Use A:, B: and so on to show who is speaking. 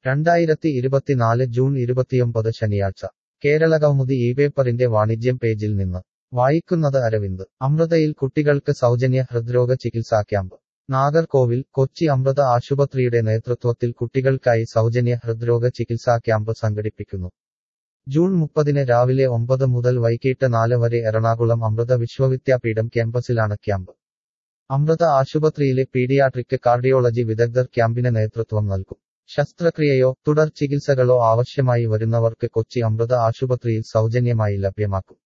A: രണ്ടായിരത്തി ഇരുപത്തിനാല് ജൂൺ ഇരുപത്തിയൊമ്പത് ശനിയാഴ്ച കേരളകൗമുദി ഈ പേപ്പറിന്റെ വാണിജ്യം പേജിൽ നിന്ന് വായിക്കുന്നത് അരവിന്ദ് അമൃതയിൽ കുട്ടികൾക്ക് സൗജന്യ ഹൃദ്രോഗ ചികിത്സാ ക്യാമ്പ് നാഗർകോവിൽ കൊച്ചി അമൃത ആശുപത്രിയുടെ നേതൃത്വത്തിൽ കുട്ടികൾക്കായി സൗജന്യ ഹൃദ്രോഗ ചികിത്സാ ക്യാമ്പ് സംഘടിപ്പിക്കുന്നു ജൂൺ മുപ്പതിന് രാവിലെ ഒമ്പത് മുതൽ വൈകിട്ട് നാല് വരെ എറണാകുളം അമൃത വിശ്വവിദ്യാപീഠം ക്യാമ്പസിലാണ് ക്യാമ്പ് അമൃത ആശുപത്രിയിലെ പീഡിയാട്രിക് കാർഡിയോളജി വിദഗ്ധർ ക്യാമ്പിന് നേതൃത്വം നൽകും ശസ്ത്രക്രിയയോ തുടർ ചികിത്സകളോ ആവശ്യമായി വരുന്നവർക്ക് കൊച്ചി അമൃത ആശുപത്രിയിൽ സൗജന്യമായി ലഭ്യമാക്കും